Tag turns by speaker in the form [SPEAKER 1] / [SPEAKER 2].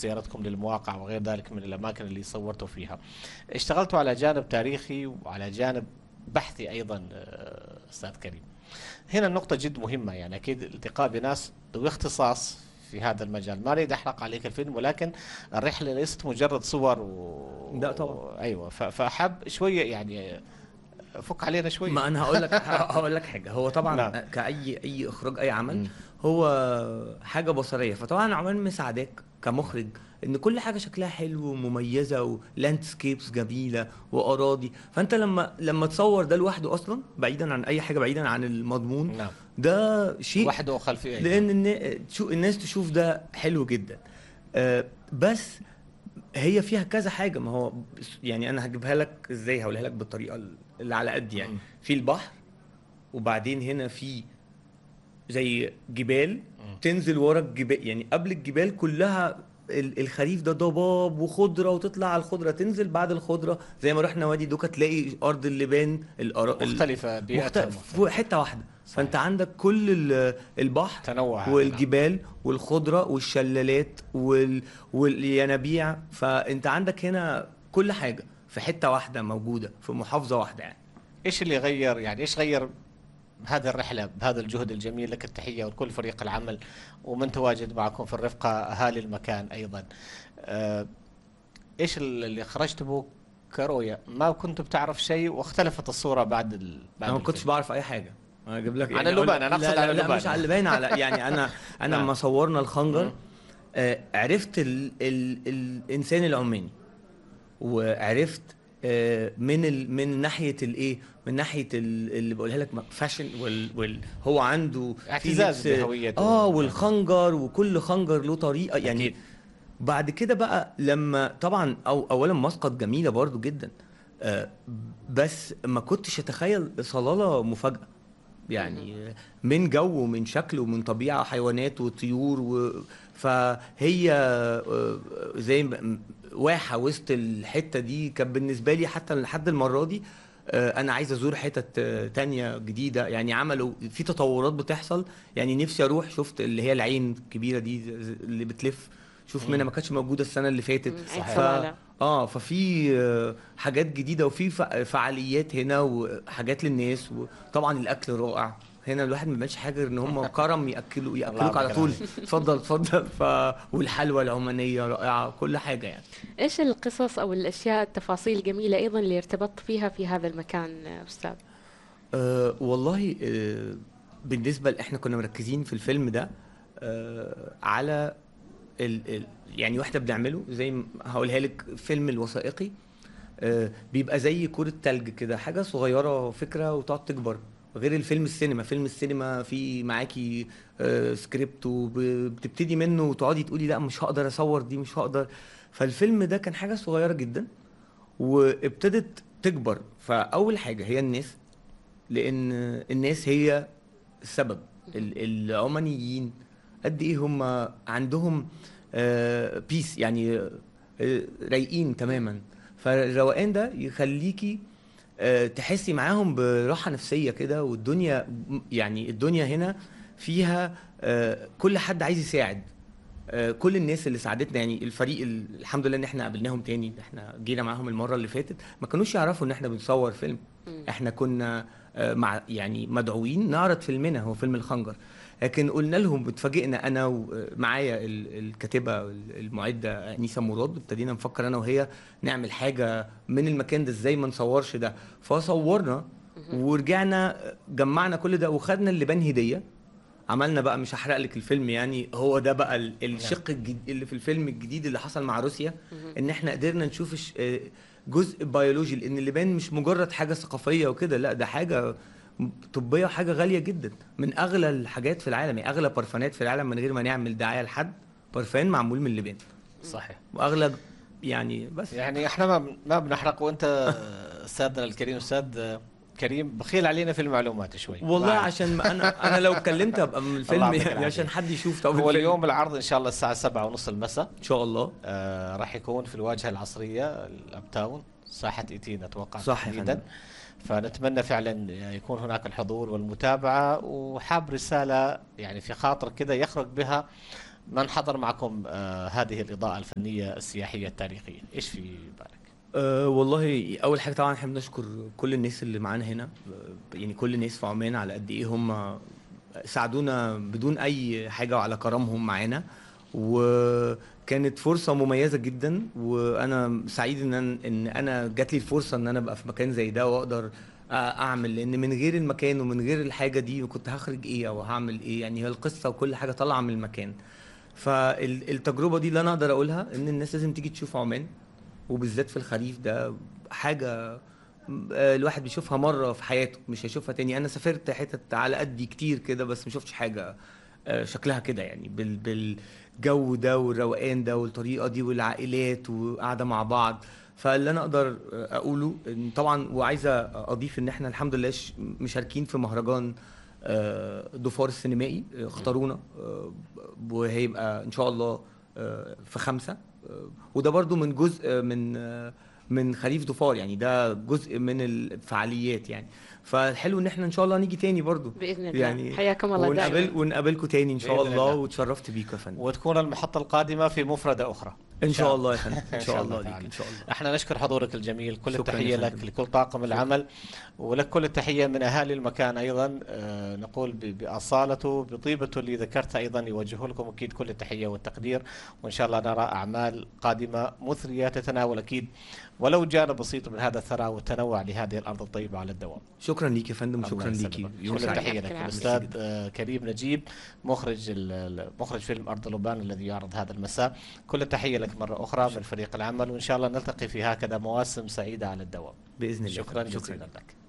[SPEAKER 1] زيارتكم للمواقع وغير ذلك من الاماكن اللي صورتوا فيها اشتغلتوا على جانب تاريخي وعلى جانب بحثي ايضا آه، استاذ كريم هنا النقطة جد مهمة يعني اكيد الالتقاء بناس ذوي اختصاص في هذا المجال ما اريد احرق عليك الفيلم ولكن الرحلة ليست مجرد صور و...
[SPEAKER 2] لا طبعا.
[SPEAKER 1] ايوه ف- فاحب شوية يعني فك علينا شوية
[SPEAKER 2] ما انا هقول لك هقول لك حاجه هو طبعا
[SPEAKER 1] نعم.
[SPEAKER 2] كاي اي اخراج اي عمل
[SPEAKER 1] مم.
[SPEAKER 2] هو حاجه بصريه فطبعا عمال مساعداك كمخرج ان كل حاجه شكلها حلو ومميزه ولاندسكيبس جميله واراضي فانت لما لما تصور ده لوحده اصلا بعيدا عن اي حاجه بعيدا عن المضمون
[SPEAKER 1] نعم
[SPEAKER 2] ده شيء
[SPEAKER 1] وحده وخلفية
[SPEAKER 2] لان النا- تشو- الناس تشوف ده حلو جدا آه، بس هي فيها كذا حاجه ما هو بس- يعني انا هجيبها لك ازاي هقولها لك بالطريقه اللي على قد يعني
[SPEAKER 1] مم.
[SPEAKER 2] في البحر وبعدين هنا في زي جبال
[SPEAKER 1] مم.
[SPEAKER 2] تنزل ورا الجبال يعني قبل الجبال كلها ال- الخريف ده ضباب وخضره وتطلع على الخضره تنزل بعد الخضره زي ما رحنا وادي دوكا تلاقي ارض اللبان الأرا- ال-
[SPEAKER 1] مختلفة بيئتها
[SPEAKER 2] مختلف
[SPEAKER 1] مختلفة.
[SPEAKER 2] في حته واحده
[SPEAKER 1] صحيح.
[SPEAKER 2] فانت عندك كل ال- البحر
[SPEAKER 1] تنوع
[SPEAKER 2] والجبال والخضره والشلالات وال... والينابيع فانت عندك هنا كل حاجه في حته واحده موجوده في محافظه واحده يعني
[SPEAKER 1] ايش اللي غير يعني ايش غير هذه الرحلة بهذا الجهد الجميل لك التحية ولكل فريق العمل ومن تواجد معكم في الرفقة أهالي المكان أيضا آه، ايش اللي خرجت به كرؤية ما كنت بتعرف شيء واختلفت الصورة بعد ال... بعد
[SPEAKER 2] انا ما كنتش
[SPEAKER 1] الفيلم.
[SPEAKER 2] بعرف اي حاجه انا اجيب لك
[SPEAKER 1] عن
[SPEAKER 2] أقول-
[SPEAKER 1] اللبان، أنا أقصد
[SPEAKER 2] لا
[SPEAKER 1] عن
[SPEAKER 2] لا, لا
[SPEAKER 1] اللبان.
[SPEAKER 2] مش على اللبان على يعني انا انا
[SPEAKER 1] نعم.
[SPEAKER 2] لما صورنا الخنجر
[SPEAKER 1] مم.
[SPEAKER 2] آه عرفت ال... ال... الانسان العماني وعرفت آه، من ال... من ناحيه الايه من ناحيه ال... اللي بقولها لك فاشن وال... وال... هو عنده في
[SPEAKER 1] اعتزاز
[SPEAKER 2] لبس-
[SPEAKER 1] بهويته.
[SPEAKER 2] اه والخنجر وكل خنجر له طريقه يعني
[SPEAKER 1] أكيد.
[SPEAKER 2] بعد كده بقى لما طبعا أو اولا مسقط جميله برضو جدا آه، بس ما كنتش اتخيل صلاله مفاجاه يعني من جو ومن شكل ومن طبيعه حيوانات وطيور و... فهي آه، زي ما- واحه وسط الحته دي كان بالنسبه لي حتى لحد المره دي آه، انا عايز ازور حتت آه، تانية جديده يعني عملوا في تطورات بتحصل يعني نفسي اروح شفت اللي هي العين الكبيره دي اللي بتلف شوف منها ما كانتش موجوده السنه اللي فاتت
[SPEAKER 3] مم، عين
[SPEAKER 1] صحيح.
[SPEAKER 3] صوالة.
[SPEAKER 2] اه ففي آه، حاجات جديده وفي ف- فعاليات هنا وحاجات للناس وطبعا الاكل رائع هنا الواحد ما بيعملش حاجه غير ان هم كرم ياكلوا ياكلوك على
[SPEAKER 1] يبارك
[SPEAKER 2] طول
[SPEAKER 1] عليك.
[SPEAKER 2] اتفضل اتفضل ف والحلوى العمانيه رائعه كل حاجه يعني
[SPEAKER 3] ايش القصص او الاشياء التفاصيل الجميله ايضا اللي ارتبطت فيها في هذا المكان آه، استاذ
[SPEAKER 2] أه والله أه بالنسبه ل- احنا كنا مركزين في الفيلم ده أه على ال ال يعني واحده بنعمله زي ما هقولها لك فيلم الوثائقي أه بيبقى زي كرة تلج كده حاجه صغيره فكره وتقعد تكبر غير الفيلم السينما فيلم السينما في معاكي أه سكريبت وبتبتدي منه وتقعدي تقولي لا مش هقدر اصور دي مش هقدر فالفيلم ده كان حاجه صغيره جدا وابتدت تكبر فاول حاجه هي الناس لان الناس هي السبب ال- العمانيين قد ايه هم عندهم بيس يعني آه، رايقين تماما فالروقان ده يخليكي آه، تحسي معاهم براحه نفسيه كده والدنيا يعني الدنيا هنا فيها آه، كل حد عايز يساعد آه، كل الناس اللي ساعدتنا يعني الفريق ال- الحمد لله ان احنا قابلناهم تاني احنا جينا معاهم المره اللي فاتت ما كانوش يعرفوا ان احنا بنصور فيلم
[SPEAKER 3] مم.
[SPEAKER 2] احنا كنا آه، مع يعني مدعوين نعرض فيلمنا هو فيلم الخنجر لكن قلنا لهم اتفاجئنا انا ومعايا ال- الكاتبه المعده انيسه مراد ابتدينا نفكر انا وهي نعمل حاجه من المكان ده ازاي ما نصورش ده فصورنا ورجعنا جمعنا كل ده وخدنا اللبان هديه عملنا بقى مش هحرق لك الفيلم يعني هو ده بقى ال- الشق الجديد اللي في الفيلم الجديد اللي حصل مع روسيا ان احنا قدرنا نشوف الش- آه، جزء بيولوجي لان اللبان مش مجرد حاجه ثقافيه وكده لا ده حاجه طبيه وحاجه غاليه جدا من اغلى الحاجات في العالم يعني اغلى برفانات في العالم من غير ما نعمل دعايه لحد برفان معمول من اللبان
[SPEAKER 1] صحيح
[SPEAKER 2] واغلى يعني بس
[SPEAKER 1] يعني احنا ما بن- ما بنحرق وانت استاذنا الكريم استاذ كريم بخيل علينا في المعلومات شوي
[SPEAKER 2] والله
[SPEAKER 1] معلش.
[SPEAKER 2] عشان ما انا انا لو اتكلمت ابقى من الفيلم
[SPEAKER 1] يعطيك
[SPEAKER 2] يعني
[SPEAKER 1] العافية.
[SPEAKER 2] عشان حد يشوف طب
[SPEAKER 1] هو
[SPEAKER 2] الفيلم.
[SPEAKER 1] اليوم العرض ان شاء الله الساعه سبعة ونص المساء
[SPEAKER 2] ان شاء الله
[SPEAKER 1] آه راح يكون في الواجهه العصريه الاب تاون ساحه ايتين اتوقع
[SPEAKER 2] صح يا
[SPEAKER 1] تحديدا فنتمنى فعلا يكون هناك الحضور والمتابعه وحاب رساله يعني في خاطر كذا يخرج بها من حضر معكم آه هذه الإضاءة الفنية السياحية التاريخية إيش في بالك؟
[SPEAKER 2] أه والله اول حاجه طبعا احنا بنشكر كل الناس اللي معانا هنا أه، يعني كل الناس في عمان على قد ايه هم ساعدونا بدون اي حاجه وعلى كرمهم معانا وكانت فرصه مميزه جدا وانا سعيد ان أنا ان انا جات لي الفرصه ان انا ابقى في مكان زي ده واقدر أ- اعمل لان من غير المكان ومن غير الحاجه دي كنت هخرج ايه او هعمل ايه يعني هي القصه وكل حاجه طالعه من المكان فالتجربه دي اللي انا اقدر اقولها ان الناس لازم تيجي تشوف عمان وبالذات في الخريف ده حاجة آه، الواحد بيشوفها مرة في حياته مش هيشوفها تاني أنا سافرت حتت على قدي كتير كده بس ما شفتش حاجة آه، شكلها كده يعني بال بالجو ده والروقان ده والطريقة دي والعائلات وقاعدة مع بعض فاللي انا اقدر آه، اقوله إن طبعا وعايزه اضيف ان احنا الحمد لله ش- مشاركين في مهرجان آه، ضفار السينمائي آه، اختارونا آه، وهيبقى ان شاء الله آه، في خمسة آه، وده برضو من جزء آه، من آه، من خريف ضفار يعني ده جزء من الفعاليات يعني فالحلو ان احنا ان شاء الله نيجي تاني برضو
[SPEAKER 3] باذن الله
[SPEAKER 2] يعني
[SPEAKER 3] حياكم الله
[SPEAKER 2] ونقابل
[SPEAKER 3] دائما
[SPEAKER 2] ونقابلكم تاني ان شاء
[SPEAKER 1] بإذن
[SPEAKER 2] الله
[SPEAKER 1] الله.
[SPEAKER 2] وتشرفت بيكم يا فندم
[SPEAKER 1] وتكون المحطة القادمة في مفردة أخرى
[SPEAKER 2] ان شاء الله يا فندم ان شاء الله
[SPEAKER 1] تعالى.
[SPEAKER 2] ليك ان شاء الله
[SPEAKER 1] احنا نشكر حضورك الجميل كل
[SPEAKER 2] شكراً
[SPEAKER 1] التحية
[SPEAKER 2] يا
[SPEAKER 1] لك
[SPEAKER 2] فندم.
[SPEAKER 1] لكل طاقم العمل ولك كل التحية من أهالي المكان أيضا آه، نقول ب- بأصالته بطيبته اللي ذكرتها أيضا يوجه لكم أكيد كل التحية والتقدير وإن شاء الله نرى أعمال قادمة مثرية تتناول أكيد ولو جانب بسيط من هذا الثراء والتنوع لهذه الأرض الطيبة على الدوام
[SPEAKER 2] شكرا ليك يا فندم
[SPEAKER 1] الله
[SPEAKER 2] شكرا
[SPEAKER 1] يسلمك.
[SPEAKER 2] ليكي
[SPEAKER 1] كل
[SPEAKER 2] يوم سعيد
[SPEAKER 1] التحية
[SPEAKER 3] يعطيك
[SPEAKER 1] لك
[SPEAKER 3] العافية.
[SPEAKER 1] الأستاذ آه، كريم نجيب مخرج ال- ال- مخرج فيلم أرض لبنان الذي يعرض هذا المساء كل التحية لك مرة أخرى من فريق العمل وإن شاء الله نلتقي في هكذا مواسم سعيدة على الدوام
[SPEAKER 2] باذن الله
[SPEAKER 1] شكرا
[SPEAKER 2] شكرا
[SPEAKER 1] جزيلا لك